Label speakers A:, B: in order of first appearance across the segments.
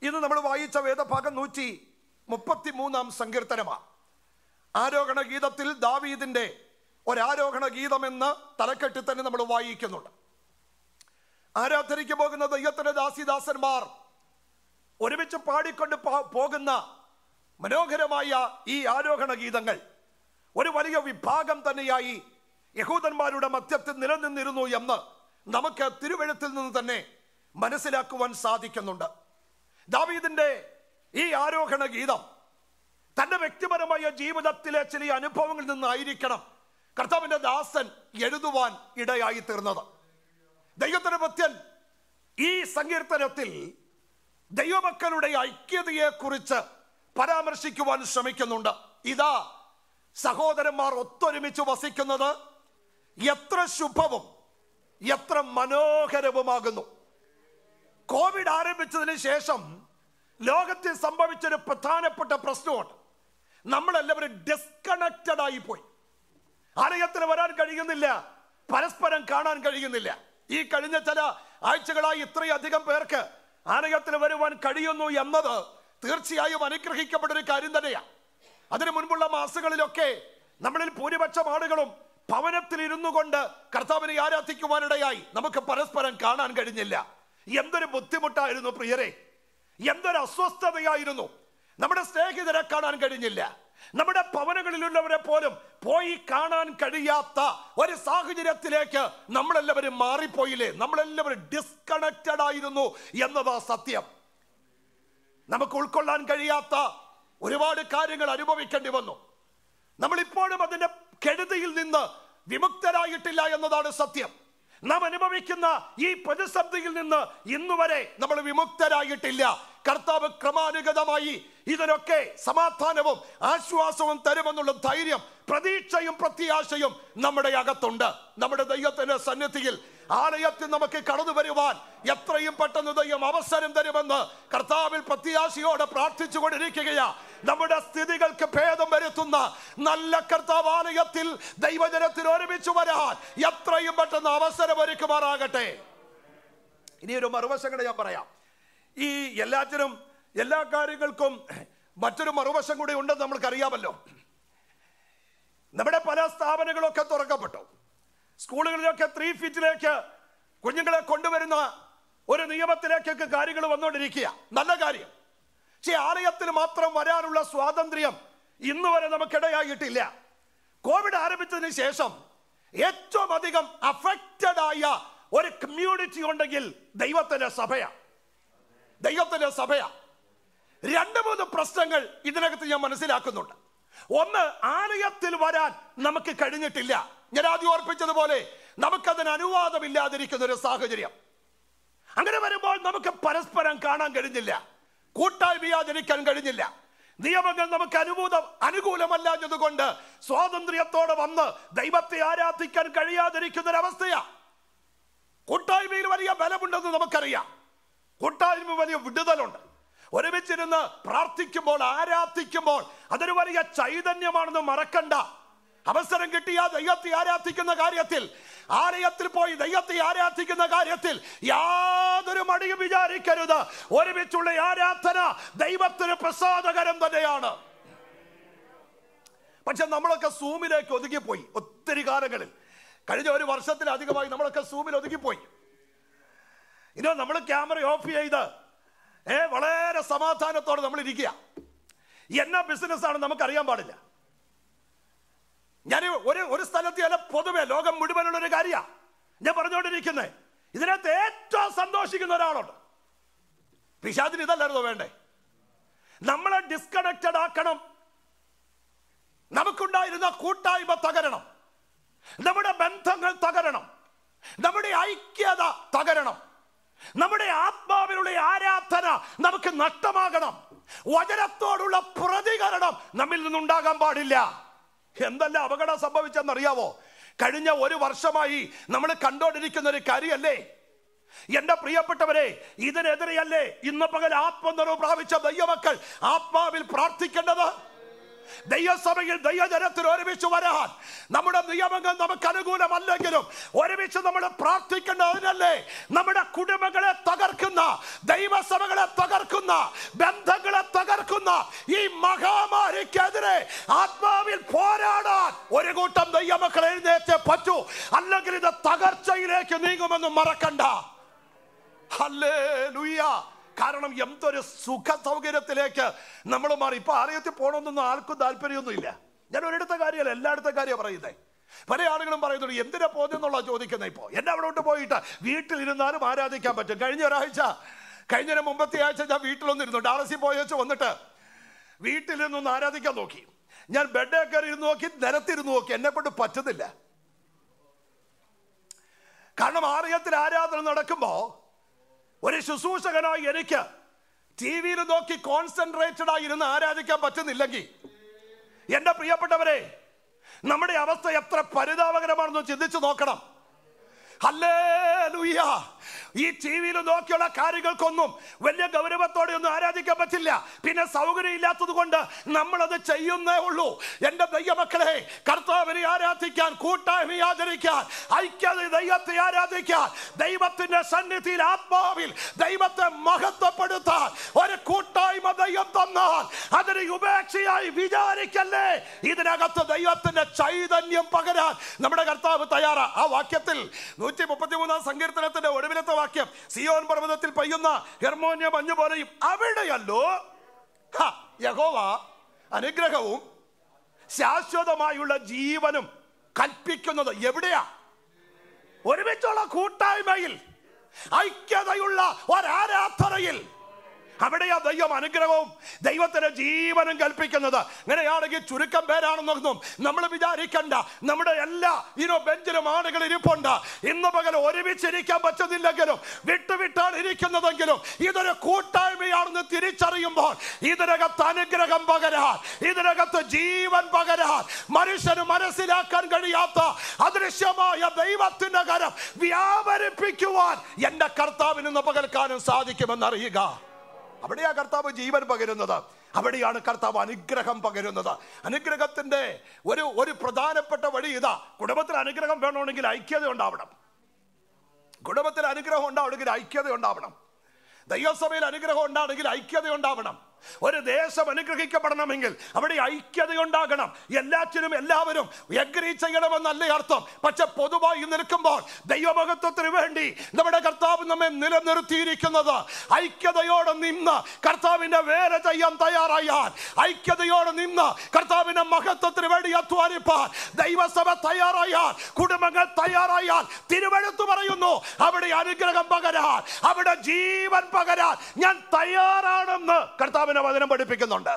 A: ഇന്ന് നമ്മൾ വായിച്ച വേദഭാഗം നൂറ്റി മുപ്പത്തി മൂന്നാം സങ്കീർത്തനമാണ് ആരോഹണ ഗീതത്തിൽ ദാവീദിന്റെ ഒരാരോഹണ ഗീതമെന്ന് തലക്കെട്ടിൽ തന്നെ നമ്മൾ വായിക്കുന്നുണ്ട് ആരാധനയ്ക്ക് പോകുന്ന ദൈവത്തിന്റെ ദാസിദാസന്മാർ ഒരുമിച്ച് പാടിക്കൊണ്ട് പോ- പോകുന്ന മനോഹരമായ ഈ ആരോഹണ ഗീതങ്ങൾ ഒരു വലിയ വിഭാഗം തന്നെയായി യഹൂദന്മാരുടെ മധ്യത്തിൽ നിലനിന്നിരുന്നു എന്ന് നമുക്ക് തിരുവഴുത്തിൽ നിന്ന് തന്നെ മനസ്സിലാക്കുവാൻ സാധിക്കുന്നുണ്ട് ദാവീദിന്റെ ഈ ആരോഹണ ഗീതം തന്റെ വ്യക്തിപരമായ ജീവിതത്തിലെ ചില അനുഭവങ്ങളിൽ നിന്നായിരിക്കണം കർത്താവിന്റെ ദാസൻ എഴുതുവാൻ ഇടയായി തീർന്നത് ദൈവത്തിന്റെ ഭക്തൻ ഈ സങ്കീർത്തനത്തിൽ ദൈവമക്കളുടെ ഐക്യതയെ കുറിച്ച് പരാമർശിക്കുവാൻ ശ്രമിക്കുന്നുണ്ട് ഇതാ സഹോദരന്മാർ ഒത്തൊരുമിച്ച് വസിക്കുന്നത് എത്ര ശുഭവും എത്ര മനോഹരവുമാകുന്നു കോവിഡ് ആരംഭിച്ചതിന് ശേഷം ലോകത്തിൽ സംഭവിച്ചൊരു പ്രധാനപ്പെട്ട പ്രശ്നമുണ്ട് നമ്മളെല്ലാവരും ഡിസ്കണക്റ്റഡ് ആയി പോയി ആലയത്തിൽ വരാൻ കഴിയുന്നില്ല പരസ്പരം കാണാൻ കഴിയുന്നില്ല ഈ കഴിഞ്ഞ ചില ആഴ്ചകളായി ഇത്രയധികം പേർക്ക് ആലയത്തിൽ വരുവാൻ കഴിയുന്നു എന്നത് തീർച്ചയായും അനുഗ്രഹിക്കപ്പെട്ട ഒരു കാര്യം തന്നെയാണ് അതിനു മുൻപുള്ള മാസങ്ങളിലൊക്കെ നമ്മളിൽ ഭൂരിപക്ഷം ആളുകളും ഭവനത്തിൽ ഇരുന്നു കൊണ്ട് കർത്താവിനെ ആരാധിക്കുവാനിടയായി നമുക്ക് പരസ്പരം കാണാൻ കഴിഞ്ഞില്ല എന്തൊരു ബുദ്ധിമുട്ടായിരുന്നു പ്രിയരെ എന്തൊരു അസ്വസ്ഥതയായിരുന്നു നമ്മുടെ സ്നേഹിതരെ കാണാൻ കഴിഞ്ഞില്ല നമ്മുടെ ഭവനങ്ങളിലുള്ളവരെ പോലും പോയി കാണാൻ കഴിയാത്ത ഒരു സാഹചര്യത്തിലേക്ക് നമ്മളെല്ലാവരും മാറിപ്പോയില്ലേ നമ്മളെല്ലാവരും ഡിസ്കണക്റ്റഡ് ആയിരുന്നു എന്നതാ സത്യം നമുക്ക് ഉൾക്കൊള്ളാൻ കഴിയാത്ത ഒരുപാട് കാര്യങ്ങൾ അനുഭവിക്കേണ്ടി വന്നു നമ്മൾ ഇപ്പോഴും അതിന്റെ കെടുതിയിൽ നിന്ന് വിമുക്തരായിട്ടില്ല എന്നതാണ് സത്യം നാം അനുഭവിക്കുന്ന ഈ പ്രതിസന്ധിയിൽ നിന്ന് ഇന്നുവരെ നമ്മൾ വിമുക്തരായിട്ടില്ല കർത്താവ് ക്രമാനുഗതമായി ഇതിനൊക്കെ സമാധാനവും ആശ്വാസവും തരുമെന്നുള്ള ധൈര്യം പ്രതീക്ഷയും പ്രത്യാശയും നമ്മുടെ അകത്തുണ്ട് നമ്മുടെ ദൈവത്തിന്റെ സന്നിധിയിൽ ആലയത്തിൽ നമുക്ക് കടന്നു വരുവാൻ എത്രയും പെട്ടെന്ന് ദൈവം അവസരം തരുമെന്ന് കർത്താവിൽ പ്രത്യാശയോടെ പ്രാർത്ഥിച്ചുകൊണ്ടിരിക്കുകയാ നമ്മുടെ സ്ഥിതികൾക്ക് ഭേദം വരുത്തുന്ന നല്ല കർത്താവ് ആലയത്തിൽ ദൈവജനത്തിൽ ഒരുമിച്ച് വരാൻ എത്രയും പെട്ടെന്ന് അവസരം ഒരുക്കുമാറാകട്ടെ ഇനി ഒരു മറുവശം കൂടെ ഞാൻ പറയാം ഈ എല്ലാറ്റിനും എല്ലാ കാര്യങ്ങൾക്കും മറ്റൊരു മറുവശം കൂടി ഉണ്ടെന്ന് നമ്മൾക്കറിയാമല്ലോ നമ്മുടെ പല സ്ഥാപനങ്ങളൊക്കെ തുറക്കപ്പെട്ടു സ്കൂളുകളിലൊക്കെ ത്രീ ഫീറ്റിലേക്ക് കുഞ്ഞുങ്ങളെ കൊണ്ടുവരുന്ന ഒരു നിയമത്തിലേക്കൊക്കെ കാര്യങ്ങൾ വന്നുകൊണ്ടിരിക്കുക നല്ല കാര്യം പക്ഷേ ആലയത്തിൽ മാത്രം വരാനുള്ള സ്വാതന്ത്ര്യം ഇന്ന് വരെ നമുക്കിടയായിട്ടില്ല കോവിഡ് ആരംഭിച്ചതിന് ശേഷം ഏറ്റവും അധികം അഫക്റ്റഡ് ആയ ഒരു കമ്മ്യൂണിറ്റി ഉണ്ടെങ്കിൽ ദൈവത്തിന്റെ സഭയാ ദൈവത്തിന്റെ സഭയാ രണ്ട് മൂന്ന് പ്രശ്നങ്ങൾ ഇതിനകത്ത് ഞാൻ മനസ്സിലാക്കുന്നുണ്ട് ഒന്ന് ആലയത്തിൽ വരാൻ നമുക്ക് കഴിഞ്ഞിട്ടില്ല ഞാൻ ആദ്യം ഓർപ്പിച്ചതുപോലെ നമുക്കതിന് അനുവാദമില്ലാതിരിക്കുന്ന ഒരു സാഹചര്യം അങ്ങനെ വരുമ്പോൾ നമുക്ക് പരസ്പരം കാണാൻ കഴിഞ്ഞില്ല കൂട്ടായ്മ ആചരിക്കാൻ കഴിഞ്ഞില്ല നിയമങ്ങൾ നമുക്ക് അനുകൂലം അനുകൂലമല്ലാഞ്ഞതുകൊണ്ട് സ്വാതന്ത്ര്യത്തോടെ വന്ന് ദൈവത്തെ ആരാധിക്കാൻ കഴിയാതിരിക്കുന്ന ഒരവസ്ഥയാ കൂട്ടായ്മയിൽ വലിയ ബലമുണ്ടെന്ന് നമുക്കറിയാം കൂട്ടായ്മ വലിയ വിടുതലുണ്ട് ഒരുമിച്ചിരുന്ന് പ്രാർത്ഥിക്കുമ്പോൾ ആരാധിക്കുമ്പോൾ അതൊരു വലിയ ചൈതന്യമാണെന്ന് മറക്കണ്ട അവസരം കിട്ടിയ ദൈവത്തെ ആരാധിക്കുന്ന കാര്യത്തിൽ ആലയത്തിൽ പോയി ദൈവത്തെ ആരാധിക്കുന്ന കാര്യത്തിൽ യാതൊരു മടിയും വിചാരിക്കരുത് ഒരുമിച്ചുള്ള ആരാധന ദൈവത്തിന് പ്രസാദകരം തന്നെയാണ് പക്ഷെ നമ്മളൊക്കെ സൂമിലേക്ക് ഒതുങ്ങിപ്പോയി ഒത്തിരി കാലങ്ങളിൽ കഴിഞ്ഞ ഒരു വർഷത്തിലധികമായി നമ്മളൊക്കെ സൂമിൽ ഒതുങ്ങിപ്പോയി ഇനി നമ്മൾ ക്യാമറ ഓഫ് ചെയ്ത് ഏ വളരെ സമാധാനത്തോടെ നമ്മൾ ഇരിക്കുക എന്നാ ബിസിനസ് ആണ് നമുക്ക് അറിയാൻ പാടില്ല ഞാൻ ഒരു ഒരു സ്ഥലത്ത് അല്ല പൊതുവെ ലോകം മുഴുവനുള്ള ഒരു കാര്യമാണ് ഞാൻ പറഞ്ഞുകൊണ്ടിരിക്കുന്നത് ഇതിനകത്ത് ഏറ്റവും സന്തോഷിക്കുന്ന ഒരാളുണ്ട് പിശാദിന് ഇതല്ലായിരുന്നോ വേണ്ടേ നമ്മളെ ഡിസ്കണക്റ്റഡ് ആക്കണം നമുക്കുണ്ടായിരുന്ന കൂട്ടായ്മ തകരണം നമ്മുടെ ബന്ധങ്ങൾ തകരണം നമ്മുടെ ഐക്യത തകരണം നമ്മുടെ ആത്മാവിലുള്ള ആരാധന നമുക്ക് നഷ്ടമാകണം വചനത്തോടുള്ള പ്രതികരണം നമ്മിൽ നിന്നുണ്ടാകാൻ പാടില്ല എന്തെല്ലാം അപകടം സംഭവിച്ചെന്നറിയാവോ കഴിഞ്ഞ ഒരു വർഷമായി നമ്മൾ കണ്ടോണ്ടിരിക്കുന്ന ഒരു കാര്യമല്ലേ എന്റെ പ്രിയപ്പെട്ടവരെ ഇതിനെതിരെയല്ലേ ഇന്ന് പകൽ ആത്മനിറവ് പ്രാപിച്ച ദൈവമക്കൾ ആത്മാവിൽ പ്രാർത്ഥിക്കേണ്ടത് ദൈവസഭയിൽ ദൈവജനത്തിന് ഒരുമിച്ച് വരാൻ നമ്മുടെ നിയമങ്ങൾ നമുക്ക് അനുകൂലമല്ലെങ്കിലും ഒരുമിച്ച് നമ്മൾ പ്രാർത്ഥിക്കേണ്ടതിനല്ലേ നമ്മുടെ കുടുംബങ്ങളെ തകർക്കുന്ന ദൈവസഭകളെ തകർക്കുന്ന ബന്ധങ്ങളെ തകർക്കുന്ന ഈ മഹാമാരിക്കെതിരെ ആത്മാവിൽ പോരാടാൻ ഒരു കൂട്ടം ദൈവമക്കൾ എഴുന്നേറ്റേ പറ്റൂ അല്ലെങ്കിൽ ഇത് തകർച്ചയിലേക്ക് നീങ്ങുമെന്ന് മറക്കണ്ട ഹല്ലേലൂയ കാരണം എന്തൊരു സുഖ സൗകര്യത്തിലേക്ക് നമ്മൾ മാറി ഇപ്പൊ ആലയത്തിൽ പോകണമെന്നൊന്നും ആർക്കും താല്പര്യമൊന്നുമില്ല ഞാൻ ഒരിടത്തെ കാര്യമല്ല എല്ലായിടത്തെ കാര്യമാണ് പറയുന്നത് പല ആളുകളും പറയുന്നുണ്ട് എന്തിനാ പോകുന്നുള്ള ചോദിക്കുന്നത് ഇപ്പോൾ എന്നെ അവിടെ കൊണ്ട് പോയിട്ട് വീട്ടിലിരുന്നാലും ആരാധിക്കാൻ പറ്റും കഴിഞ്ഞ ഒരാഴ്ച കഴിഞ്ഞ മുമ്പത്തെ ആഴ്ച ഞാൻ വീട്ടിലൊന്നിരുന്നു ഡാളസിൽ പോയി വെച്ച് വന്നിട്ട് വീട്ടിലിരുന്നൊന്ന് ആരാധിക്കാൻ നോക്കി ഞാൻ ബെഡേ കയറി ഇരുന്ന് നോക്കി നിലത്തിരുന്ന് നോക്കി എന്നെ കൊണ്ട് പറ്റുന്നില്ല കാരണം ആലയത്തിൽ ആരാധന നടക്കുമ്പോ ഒരു ശുശ്രൂഷകനായി എനിക്ക് ടി വിയിൽ നോക്കി കോൺസെൻട്രേറ്റഡ് ആയി ഇരുന്ന് ആരാധിക്കാൻ പറ്റുന്നില്ലെങ്കിൽ എന്റെ പ്രിയപ്പെട്ടവരെ നമ്മുടെ അവസ്ഥ എത്ര പരിതാപകരമാണെന്ന് ചിന്തിച്ചു നോക്കണം ഹല്ലേലൂയ ഈ ടി വിയിൽ നോക്കിയുള്ള കാര്യങ്ങൾക്കൊന്നും വലിയ ഗൗരവത്തോടെ ഒന്നും ആരാധിക്കാൻ പറ്റില്ല പിന്നെ സൗകര്യം ഇല്ലാത്തത് കൊണ്ട് നമ്മളത് ചെയ്യുന്നേ ഉള്ളൂ എന്റെ ദൈവമക്കളെ കർത്താവിനെ ആരാധിക്കാൻ കൂട്ടായ്മ ആചരിക്കാൻ ഐക്യത ദൈവത്തെ ആരാധിക്കാൻ ദൈവത്തിന്റെ സന്നിധിയിൽ ആത്മാവിൽ ദൈവത്തെ മഹത്വപ്പെടുത്താൻ ഒരു കൂട്ടായ്മ ദൈവം തന്നാൽ അതിന് ഉപേക്ഷയായി വിചാരിക്കല്ലേ ഇതിനകത്ത് ദൈവത്തിന്റെ ചൈതന്യം പകരാൻ നമ്മുടെ കർത്താവ് തയ്യാറാ ആ വാക്യത്തിൽ നൂറ്റി മുപ്പത്തി മൂന്നാം സങ്കീർത്തനത്തിന്റെ ഒടുവിലത്തെ വാക്യം സിയോൻ പർവ്വതത്തിൽ പെയ്യുന്ന ഹെർമോന്യ മഞ്ഞു പോലെയും അവിടെയല്ലോ ഹ, യഹോവ അനുഗ്രഹവും ശാശ്വതമായുള്ള ജീവനും കൽപ്പിക്കുന്നത് എവിടെയാ ഒരുമിച്ചുള്ള കൂട്ടായ്മയിൽ ഐക്യതയുള്ള ഒരാരാധനയിൽ അവിടെയാ ദൈവം അനുഗ്രഹവും ദൈവത്തിന്റെ ജീവനും കൽപ്പിക്കുന്നത് അങ്ങനെയാണെങ്കിൽ ചുരുക്കം പേരാണെന്നൊന്നും നമ്മൾ വിചാരിക്കണ്ട നമ്മുടെ എല്ലാ ഇനോ ബെഞ്ചിലും ആളുകൾ ഇരിപ്പുണ്ട് ഇന്ന് പകൽ ഒരുമിച്ചിരിക്കാൻ പറ്റുന്നില്ലെങ്കിലും വിട്ടുവിട്ടാണ് ഇരിക്കുന്നതെങ്കിലും ഇതൊരു കൂട്ടായ്മയാണെന്ന് തിരിച്ചറിയുമ്പോൾ ഇതിനകത്ത് അനുഗ്രഹം പകരാൻ ഇതിനകത്ത് ജീവൻ പകരാൻ മനുഷ്യന് മനസ്സിലാക്കാൻ കഴിയാത്ത അദൃശ്യമായ ദൈവത്തിന്റെ കരം വ്യാപരിപ്പിക്കുവാൻ എന്റെ കർത്താവിന് ഇന്ന് പകൽക്കാലം സാധിക്കുമെന്ന് അറിയുക അവിടെയാ കർത്താവ് ജീവൻ പകരുന്നത് അവിടെയാണ് കർത്താവ് അനുഗ്രഹം പകരുന്നത് അനുഗ്രഹത്തിന്റെ ഒരു ഒരു പ്രധാനപ്പെട്ട വഴി ഇതാ കുടുംബത്തിൽ അനുഗ്രഹം വേണമെങ്കിൽ ഐക്യത ഉണ്ടാവണം കുടുംബത്തിൽ അനുഗ്രഹം ഉണ്ടാവണമെങ്കിൽ ഐക്യത ഉണ്ടാവണം ദൈവസഭയിൽ അനുഗ്രഹം ഉണ്ടാവണമെങ്കിൽ ഐക്യത ഉണ്ടാവണം ഒരു ദേശം അനുഗ്രഹിക്കപ്പെടണമെങ്കിൽ അവിടെ ഐക്യത ഉണ്ടാകണം എല്ലാറ്റിനും എല്ലാവരും എഗ്രി ചെയ്യണമെന്നല്ല അർത്ഥം പക്ഷെ പൊതുവായി നിൽക്കുമ്പോൾ ദൈവമഹത്വത്തിന് വേണ്ടി നമ്മുടെ കർത്താവ് നമ്മെ നിലനിർത്തിയിരിക്കുന്നത് ഐക്യതയോടെ നിന്ന് കർത്താവിന്റെ വേല ചെയ്യാൻ തയ്യാറായാൽ ഐക്യതയോടെ നിന്ന് കർത്താവിന്റെ മഹത്വത്തിന് വേണ്ടി അധ്വാനിപ്പാൻ ദൈവസഭ തയ്യാറായാൽ കുടുംബങ്ങൾ തയ്യാറായാൽ തിരുവഴുത്തു പറയുന്നു അവിടെ അനുഗ്രഹം പകരാൻ അവിടെ ജീവൻ പകരാൻ ഞാൻ തയ്യാറാണെന്ന് കർത്താവിന്റെ വചനം പഠിപ്പിക്കുന്നുണ്ട്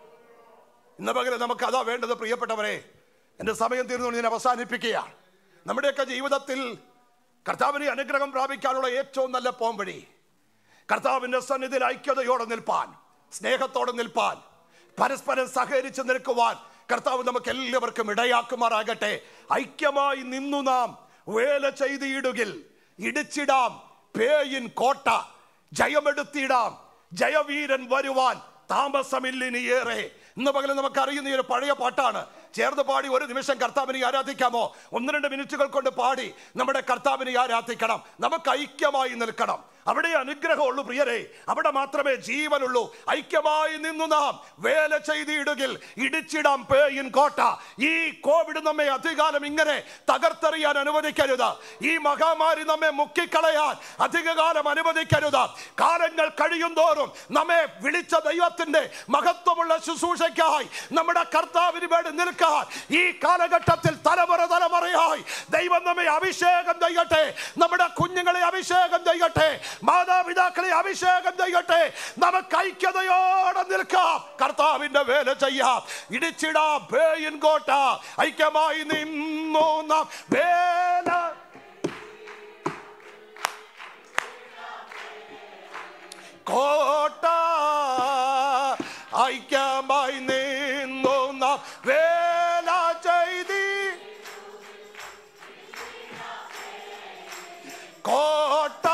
A: ഇന്ന് പകരം നമുക്ക് അതാ വേണ്ടത് പ്രിയപ്പെട്ടവരെ എൻ്റെ സമയം തീർന്നു ഞാൻ അവസാനിപ്പിക്കുകയാണ് നമ്മുടെയൊക്കെ ജീവിതത്തിൽ കർത്താവിനെ അനുഗ്രഹം പ്രാപിക്കാനുള്ള ഏറ്റവും നല്ല പോംവഴി കർത്താവിന്റെ സന്നിധിയിൽ ഐക്യതയോടെ നിൽപ്പാൻ സ്നേഹത്തോടെ നിൽപ്പാൻ പരസ്പരം സഹകരിച്ച് നിൽക്കുവാൻ കർത്താവ് നമുക്ക് എല്ലാവർക്കും ഇടയാക്കുമാറാകട്ടെ ഐക്യമായി നിന്നു നാം വേല ചെയ്തിടുകിൽ ഇടിച്ചിടാം പേയിൻ കോട്ട ജയമെടുത്തിടാം ജയവീരൻ വരുവാൻ താമസമില്ലിനിയേറെ ഇന്ന് പകരം നമുക്ക് അറിയുന്ന ഈ ഒരു പഴയ പാട്ടാണ് ചേർന്ന് പാടി ഒരു നിമിഷം കർത്താവിനെ ആരാധിക്കാമോ ഒന്ന് രണ്ട് മിനിറ്റുകൾ കൊണ്ട് പാടി നമ്മുടെ കർത്താവിനെ ആരാധിക്കണം നമുക്ക് ഐക്യമായി നിൽക്കണം അവിടെ അനുഗ്രഹമുള്ളൂ പ്രിയരെ അവിടെ മാത്രമേ ജീവനുള്ളൂ ഐക്യമായി നിന്നു നാം വേല ചെയ്തിടുകിൽ ഇടിച്ചിടാം പേയിൻ കോട്ട ഈ കോവിഡ് നമ്മെ അധികാലം ഇങ്ങനെ തകർത്തെറിയാൻ അനുവദിക്കരുത് ഈ മഹാമാരി നമ്മെ മുക്കിക്കളയാൻ അധികകാലം അനുവദിക്കരുത് കാലങ്ങൾ കഴിയും തോറും നമ്മെ വിളിച്ച ദൈവത്തിന്റെ മഹത്വമുള്ള ശുശ്രൂഷയ്ക്കായി നമ്മുടെ കർത്താവിന് വേണ്ടി നിൽക്കാൻ ഈ കാലഘട്ടത്തിൽ തലമുറ തലമുറയായി ദൈവം നമ്മെ അഭിഷേകം ചെയ്യട്ടെ നമ്മുടെ കുഞ്ഞുങ്ങളെ അഭിഷേകം ചെയ്യട്ടെ മാതാപിതാക്കളെ അഭിഷേകം ചെയ്യട്ടെ നമുക്ക് ഐക്യതയോടെ നിൽക്കാം കർത്താവിന്റെ വേല ചെയ്യാം ഇടിച്ചിടാം പേയിൻ കോട്ട ഐക്യമായി നിന്നു നാം വേല കോട്ട ഐക്യമായി നിന്നു നാം വേല ചെയ്തി കോട്ട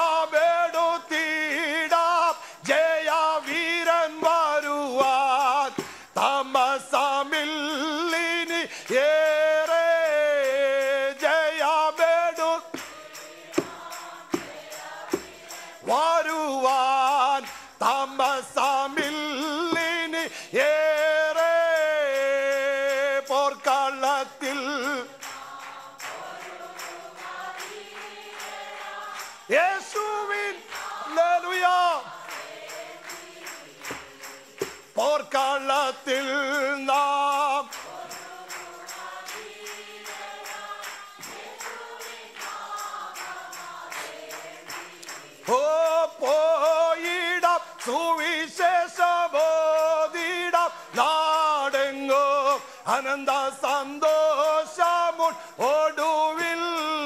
A: ജയമെടുത്തിടാം ജയ വീരൻ വരുവാൻ വരുവാൻ താമസമില്ലിനി ഏറെ പോർക്കളത്തിൽ യേശുവിൻ ഹല്ലേലൂയ പോർക്കളത്തിൽ നാം ഓ പോയിടം സുവിശേഷബോധിടം നാടെങ്ങോ അനന്ത സന്തോഷമുൾ ഒടുവിൽ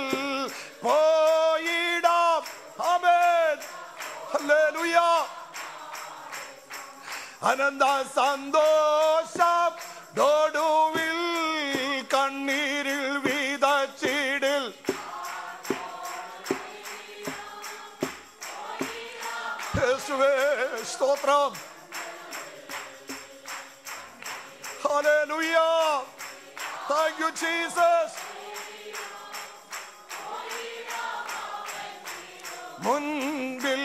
A: പോയിടം അമേൻ ഹല്ലേലൂയ അനന്ത സന്തോഷം ഒടുവിൽ കണ്ണീരിൽ വീതച്ചിടിൽ യേശുവേ സ്തോത്രം ഹല്ലേലൂയ താങ്ക് യു ജീസസ് മുൻപിൽ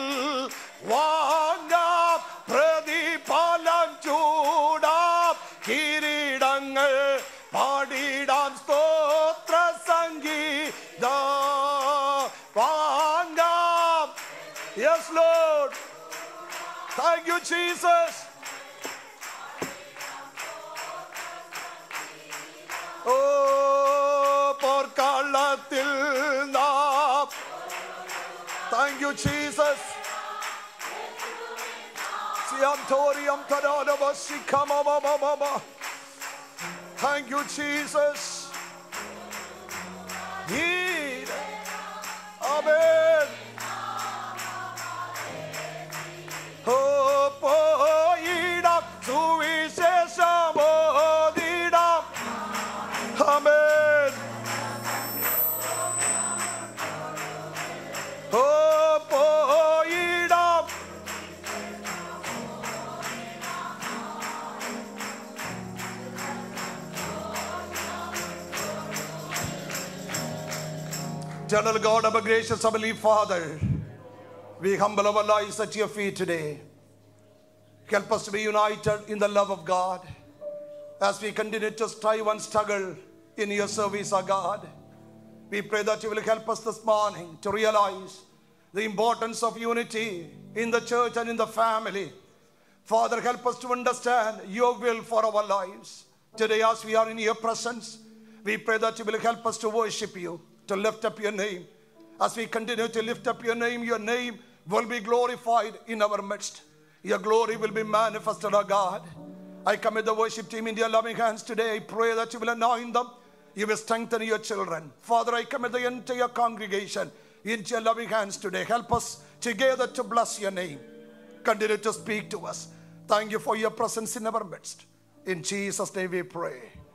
A: വാങ്ങാം പ്രതിഫലം ചൂടാം കിരീടങ്ങൾ പാടിടാം സ്തോത്ര സംഗീത വാങ്ങാം yes Lord thank you Jesus oh പോർക്കാളത്തിൽ നാം thank you Jesus Siantorium Tadanaba Sikamamamama. Thank you, Jesus. Heal. Amen. Oh, പോയിടാം സുവിശേഷമോദിടാം Amen. Oh, പോയിടാം Eternal God, our gracious Heavenly Father, we humble our lives at your feet today. Help us to be united in the love of God as we continue to strive and struggle in your service, our God. We pray that you will help us this morning to realize the importance of unity in the church and in the family. Father, help us to understand your will for our lives. Today, as we are in your presence, we pray that you will help us to worship you, to lift up your name. As we continue to lift up your name, your name will be glorified in our midst. Your glory will be manifested, our God. I commit the worship team in your loving hands today. I pray that you will anoint them. You will strengthen your children. Father, I commit the entire congregation into your loving hands today. Help us together to bless your name. Continue to speak to us. Thank you for your presence in our midst. In Jesus' name we pray.